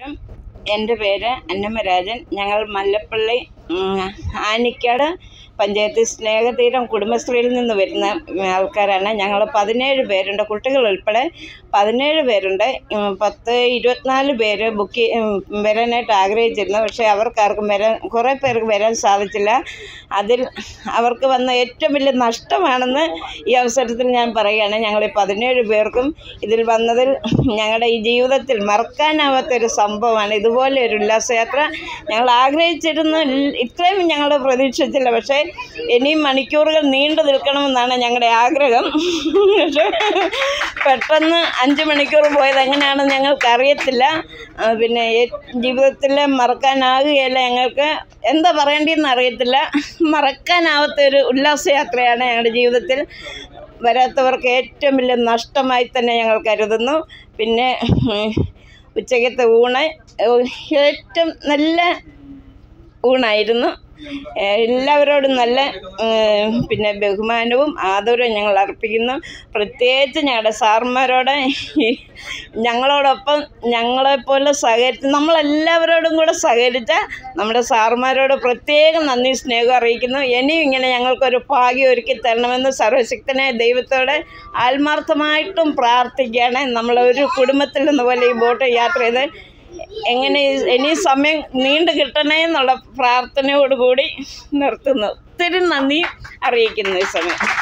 എൻ്റെ പേര് അന്നമ്മരാജൻ ഞങ്ങൾ മല്ലപ്പള്ളി ഉം, ആനിക്കാട് പഞ്ചായത്ത് സ്നേഹതീരം കുടുംബശ്രീയിൽ നിന്ന് വരുന്ന ആൾക്കാരാണ് ഞങ്ങൾ പതിനേഴ് പേരുണ്ട് കുട്ടികൾ ഉൾപ്പെടെ പതിനേഴ് പേരുണ്ട് ഉം, പത്ത് ഇരുപത്തിനാല് പേര് ബുക്ക് വരാനായിട്ട് ആഗ്രഹിച്ചിരുന്നു പക്ഷേ അവർക്കാർക്കും വരാൻ കുറേ പേർക്ക് വരാൻ സാധിച്ചില്ല അതിൽ അവർക്ക് വന്ന ഏറ്റവും വലിയ നഷ്ടമാണെന്ന് ഈ അവസരത്തിൽ ഞാൻ പറയുകയാണ് ഞങ്ങൾ ഈ പതിനേഴ് പേർക്കും ഇതിൽ വന്നതിൽ ഞങ്ങളുടെ ഈ ജീവിതത്തിൽ മറക്കാനാവാത്ത ഒരു സംഭവമാണ് ഇതുപോലെ ഒരു ഉല്ലാസയാത്ര ഞങ്ങൾ ആഗ്രഹിച്ചിരുന്നു ഇത്രയും ഞങ്ങൾ പ്രതീക്ഷിച്ചില്ല പക്ഷേ ഇനിയും മണിക്കൂറുകൾ നീണ്ടു നിൽക്കണമെന്നാണ് ഞങ്ങളുടെ ആഗ്രഹം പക്ഷേ പെട്ടെന്ന് അഞ്ച് മണിക്കൂർ പോയത് എങ്ങനെയാണെന്ന് ഞങ്ങൾക്ക് അറിയത്തില്ല ആ, പിന്നെ ഏ- ജീവിതത്തിൽ മറക്കാനാകുകയില്ല ഞങ്ങൾക്ക് എന്താ പറയേണ്ടതെന്ന് അറിയത്തില്ല മറക്കാനാവാത്ത ഒരു ഉല്ലാസയാത്രയാണ് ഞങ്ങളുടെ ജീവിതത്തിൽ വരാത്തവർക്ക് ഏറ്റവും വലിയ നഷ്ടമായി തന്നെ ഞങ്ങൾ കരുതുന്നു പിന്നെ ഉം, ഉച്ചക്കത്തെ ഊണ് ഏഹ്, ഏറ്റവും നല്ല ഊണായിരുന്നു ഏഹ് എല്ലാവരോടും നല്ല ഏഹ് പിന്നെ ബഹുമാനവും ആദരവും ഞങ്ങൾ അർപ്പിക്കുന്നു പ്രത്യേകിച്ച് ഞങ്ങളുടെ സാർമാരോട് ഈ ഞങ്ങളോടൊപ്പം ഞങ്ങളെപ്പോലെ സഹകരിച്ച് നമ്മളെല്ലാവരോടും കൂടെ സഹകരിച്ച നമ്മുടെ സാർമാരോട് പ്രത്യേകം നന്ദി സ്നേഹം അറിയിക്കുന്നു ഇനിയും ഇങ്ങനെ ഞങ്ങൾക്കൊരു ഭാഗ്യം ഒരുക്കി തരണമെന്ന് സർവശക്തനായ ദൈവത്തോടെ ആത്മാർത്ഥമായിട്ടും പ്രാർത്ഥിക്കുകയാണ് നമ്മളൊരു കുടുംബത്തിൽ എന്ന പോലെ ഈ ബോട്ട് യാത്ര ചെയ്ത് എങ്ങനെ ഈ- ഇനി സമയം നീണ്ടു കിട്ടണേ എന്നുള്ള പ്രാർത്ഥനയോടുകൂടി നിർത്തുന്നു ഒത്തിരി നന്ദി അറിയിക്കുന്നു ഈ സമയം